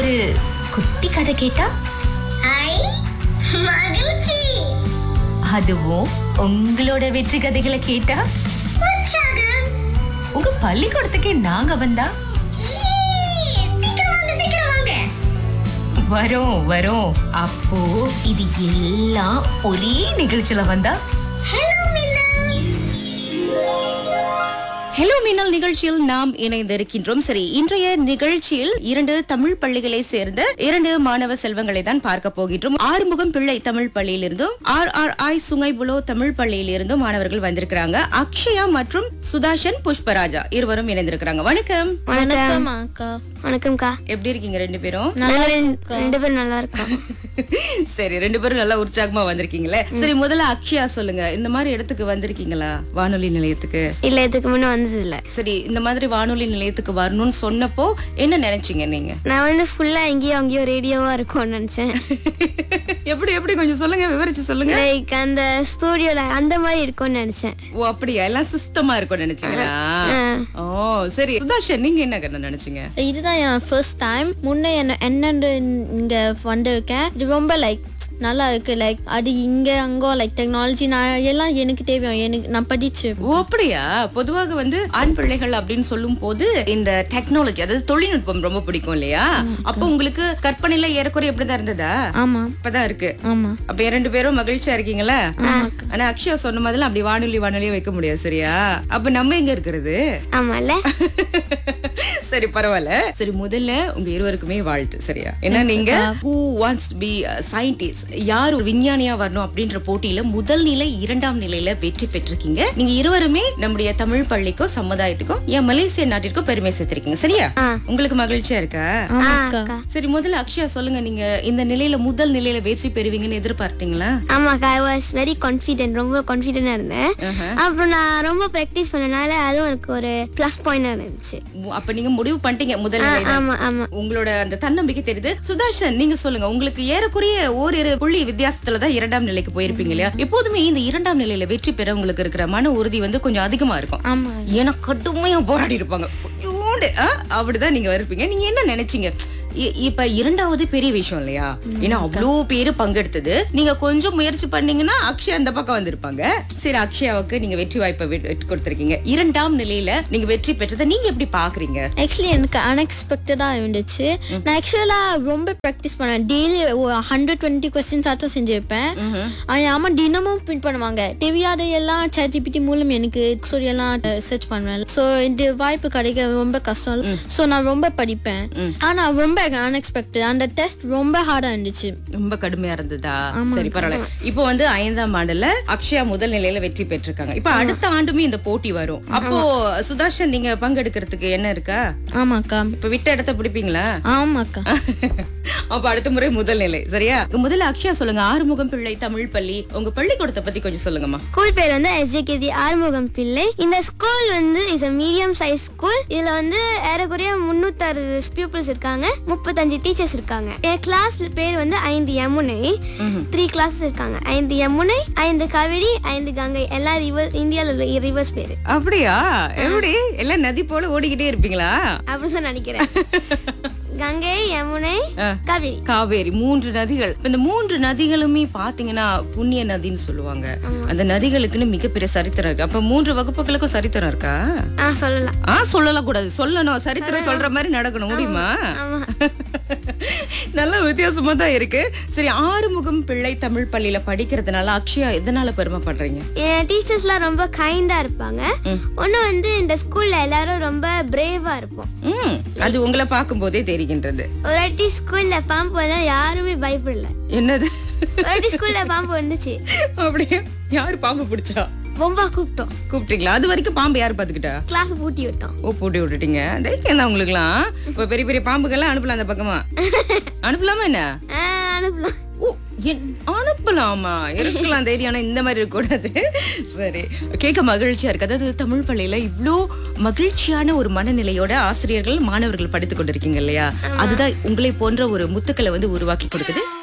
ஒரு குட்டி கதை கேட்டா ஐ மகிழ்ச்சி அதுவும் உங்களோட வெற்றி கதைகளை கேட்டா உற்சாகம் உங்க பள்ளிக்கூடத்துக்கே நாங்க வந்தா ஈ, சீக்கிரம் வாங்க சீக்கிரம் வாங்க வரோம் வரோம் அப்போ இது எல்லாம் ஒரே நிகழ்ச்சியில வந்தா ஹலோ மின்னா ஹலோ மின்னல் நிகழ்ச்சியில் நாம் இணைந்திருக்கின்றோம் சரி இன்றைய நிகழ்ச்சியில் இரண்டு தமிழ் பள்ளிகளை சேர்ந்த இரண்டு மாணவ செல்வங்களை தான் பார்க்க போகின்றோம் ஆறுமுகம் பிள்ளை தமிழ் பள்ளியிலிருந்தும் R R I Sungai Buloh Tamil பள்ளியிலிருந்தும் மாணவர்கள் வந்திருக்கிறாங்க அக்ஷயா மற்றும் சுதாஷன் புஷ்பராஜா இருவரும் இணைந்திருக்கிறாங்க வணக்கம் வணக்கம் அக்கா வணக்கம்க்கா எப்படி இருக்கீங்க ரெண்டு பேரும் நாங்க ரெண்டு- ரெண்டு பேரும் நல்லா இருக்கோம் சரி ரெண்டு பேரும் நல்லா உற்சாகமா வந்திருக்கீங்களே சரி முதல்ல அக்ஷயா சொல்லுங்க இந்த மாதிரி இடத்துக்கு வந்திருக்கீங்களா வானொலி நிலையத்துக்கு இல்ல இதுக்கு முன்ன வந்தது இல்ல சரி இந்த மாதிரி வானொலி நிலையத்துக்கு வரணும்னு சொன்னப்போ என்ன நினைச்சீங்க நீங்க நான் வந்து ஃபுல்லா எங்கேயோ அங்கேயோ ரேடியோவா இருக்கும்னு நினைச்சேன் எப்படி எப்படி கொஞ்சம் சொல்லுங்க விவரிச்சு சொல்லுங்க லைக் அந்த ஸ்டூடியோல அந்த மாதிரி இருக்கும்னு நினைச்சேன் ஓ அப்படியா எல்லாம் சிஸ்டமா இருக்கும் நினைச்சீங்களா ஓ சரி சுதாஷன் நீங்க என்ன கண்ணு நினைச்சீங்க இதுதான் என் ஃபர்ஸ்ட் டைம் முன்ன என்ன என்னன்னு இங்க வந்திருக்கேன் இது ரொம்ப லைக் நல்லா இருக்கு லைக் அது இங்க அங்கோ லைக் டெக்னாலஜி நான் எல்லாம் எனக்கு தேவையும் எனக்கு நான் படிச்சு ஓ அப்படியா பொதுவாக வந்து ஆண் பிள்ளைகள் அப்படின்னு சொல்லும் போது இந்த டெக்னாலஜி அதாவது தொழில்நுட்பம் ரொம்ப பிடிக்கும் இல்லையா அப்போ உங்களுக்கு கற்பனையில ஏறக்குறைய எப்படிதான் இருந்ததா ஆமா இப்பதான் இருக்கு ஆமா அப்ப இரண்டு பேரும் மகிழ்ச்சியா இருக்கீங்களா ஆனா அக்ஷயா சொன்ன மாதிரிலாம் அப்படி வானொலி வானொலியே வைக்க முடியாது சரியா அப்ப நம்ம எங்க இருக்கிறது ஆமால சரி பரவாயில்ல சரி முதல்ல உங்க இருவருக்குமே வாழ்த்து சரியா ஏன்னா நீங்க ஹூ வாண்ட்ஸ் பி சயின்டிஸ்ட் யார் ஒரு விஞ்ஞானியா வரணும் அப்படின்ற போட்டியில முதல் நிலை இரண்டாம் நிலையில வெற்றி பெற்றிருக்கீங்க நீங்க இருவருமே நம்முடைய தமிழ் பள்ளிக்கும் சமுதாயத்துக்கும் என் மலேசிய நாட்டிற்கும் பெருமை சேர்த்திருக்கீங்க சரியா உங்களுக்கு மகிழ்ச்சியா இருக்கா ஆமா ஆ, அக்கா அக்கா. சரி முதல்ல அக்ஷயா சொல்லுங்க நீங்க இந்த நிலையில முதல் நிலையில வெற்றி பெறுவீங்கன்னு எதிர்பார்த்தீங்களா ஆமாக்கா ஐ வாஸ் வெரி கான்ஃபிடென்ட் ரொம்ப கான்ஃபிடென்டா இருந்தேன் அப்புறம் நான் ரொம்ப ப்ராக்டிஸ் பண்ணனால அதுவும் எனக்கு ஒரு ப்ளஸ் பாயிண்டா இருந்துச்சு அப்ப நீங்க முடிவு பண்ணிட்டீங்க முதல் நிலை தான். ஆமா ஆமா உங்களோட அந்த தன்னம்பிக்கை தெரியுது சுதாஷன் நீங்க சொல்லுங்க உங்களுக்கு ஏறக்குறைய ஓரிரு புள்ளி வித்தியாசத்துல தான் இரண்டாம் நிலைக்கு போயிருப்பீங்க இல்லையா எப்போதுமே இந்த இரண்டாம் நிலையில வெற்றி பெற உங்களுக்கு இருக்கிற மன உறுதி வந்து கொஞ்சம் அதிகமா இருக்கும் ஆமா ஏன்னா கடுமையா போராடி இருப்பாங்க கொஞ்சோண்டு ஆ, அப்படிதான் நீங்க இருப்பீங்க நீங்க என்ன நினைச்சீங்க இ- இப்ப இரண்டாவது பெரிய விஷயம் இல்லையா ஏன்னா அவ்வளோ பேரு பங்கெடுத்தது நீங்க கொஞ்சம் முயற்சி பண்ணீங்கன்னா அக்ஷயா அந்த பக்கம் வந்திருப்பாங்க சரி அக்ஷயாவுக்கு நீங்க வெற்றி வாய்ப்பை வெ- வெற்றி கொடுத்திருக்கீங்க இரண்டாம் நிலையில நீங்க வெற்றி பெற்றதை நீங்க எப்படி பாக்குறீங்க ஆக்சுவலி எனக்கு அன்எக்ஸ்பெக்டடாக இருந்துச்சு நான் ஆக்சுவலாக ரொம்ப ப்ராக்டிஸ் பண்ணேன் டெய்லி ஹண்ட்ரட் டுவெண்ட்டி கொஸ்டின்ஸ் ஆச்சும் செஞ்சிருப்பேன் ஆமாம் தினமும் பின் பண்ணுவாங்க தெரியாத எல்லாம் சேட்ஜிபிடி மூலம் எனக்கு ஸ்டோரி எல்லாம் சர்ச் பண்ணுவேன் ஸோ இந்த வாய்ப்பு கிடைக்க ரொம்ப கஷ்டம் ஸோ நான் ரொம்ப படிப்பேன் ஆனால் ரொம்ப அன்எக்ஸ்பெக்டட் அந்த டெஸ்ட் ரொம்ப ஹார்டாக இருந்துச்சு ரொம்ப கடுமையா இருந்ததா சரி பரவாயில்ல இப்போ வந்து ஐந்தாம் ஆண்டுல அக்ஷயா முதல் நிலையில வெற்றி பெற்றிருக்காங்க இப்ப அடுத்த ஆண்டுமே இந்த போட்டி வரும் அப்போ சுதாஷன் நீங்க பங்கெடுக்கிறதுக்கு என்ன இருக்கா ஆமாக்கா இப்ப விட்ட இடத்த பிடிப்பீங்களா ஆமாக்கா அப்ப அடுத்த முறை முதல் நிலை சரியா முதல்ல அக்ஷயா சொல்லுங்க ஆறுமுகம் பிள்ளை தமிழ் பள்ளி உங்க பள்ளிக்கூடத்தை பத்தி கொஞ்சம் சொல்லுங்கம்மா ஸ்கூல் பேர் வந்து எஸ்ஜேகேதி ஆறுமுகம் பிள்ளை இந்த ஸ்கூல் வந்து is a medium size school இதுல வந்து ஏறக்குறைய முன்னூத்தறுபது பியூப்பிள்ஸ் இருக்காங்க முப்பத்தஞ்சு டீச்சர்ஸ் இருக்காங்க என் கிளாஸ் பேர் வந்து ஐந்து யமுனை த்ரீ கிளாஸஸ் இருக்காங்க ஐந்து யமுனை ஐந்து காவேரி ஐந்து கங்கை எல்லா ரிவர் இந்தியாவில் உள்ள ரிவர்ஸ் பேரு அப்படியா எப்படி எல்லாம் நதி போல ஓடிக்கிட்டே இருப்பீங்களா அப்படிதான் நினைக்கிறேன் கங்கை யமுனை காவேரி காவேரி மூன்று நதிகள் இப்ப இந்த மூன்று நதிகளுமே பாத்தீங்கன்னா புண்ணிய நதின்னு சொல்லுவாங்க அந்த நதிகளுக்குன்னு மிகப்பெரிய சரித்திரம் இருக்கு அப்ப மூன்று வகுப்புகளுக்கும் சரித்திரம் இருக்கா ஆ சொல்லலாம் ஆ சொல்லலாம் கூடாது சொல்லணும் சரித்திரம் சொல்ற மாதிரி நடக்கணும் முடியுமா ஆமா நல்ல வித்தியாசமா தான் இருக்கு சரி ஆறுமுகம் பிள்ளை தமிழ் பள்ளியில படிக்கிறதுனால அக்ஷயா எதனால பெருமைப்படுறீங்க என் டீச்சர்ஸ்லாம் ரொம்ப கைண்டா இருப்பாங்க ஒண்ணு வந்து இந்த ஸ்கூல்ல எல்லாரும் ரொம்ப பிரேவா இருப்போம் ம் அது உங்களை பார்க்கும் போதே தெரிகின்றது ஒரு வாட்டி ஸ்கூல்ல பாம்பு வந்தா யாருமே பயப்படல என்னது ஒரு வாட்டி ஸ்கூல்ல பாம்பு வந்துச்சு அப்படியே யாரு பாம்பு பிடிச்சா பொம்பா கூப்பிட்டோம் கூப்பிட்டீங்களா அது வரைக்கும் பாம்பு யாரு பாத்துக்கிட்டா கிளாஸ் பூட்டி விட்டோம் ஓ போட்டு விட்டுட்டீங்க தைரியம் தான் உங்களுக்குலாம் இப்ப பெரிய பெரிய பாம்புகள்லாம் அனுப்பலாம் அந்த பக்கமா அனுப்பலாமா என்ன ஆ, அனுப்பலாம் ஓ என் அனுப்பலாமா இருக்கலாம் தைரியம் ஆனா இந்த மாதிரி இருக்கக்கூடாது சரி கேட்க மகிழ்ச்சியா இருக்கு அதாவது தமிழ் பள்ளியில இவ்ளோ மகிழ்ச்சியான ஒரு மனநிலையோட ஆசிரியர்கள் மாணவர்கள் படித்துக் கொண்டிருக்கீங்க இல்லையா அதுதான் உங்களை போன்ற ஒரு முத்துக்களை வந்து உருவாக்கி கொடுக்குது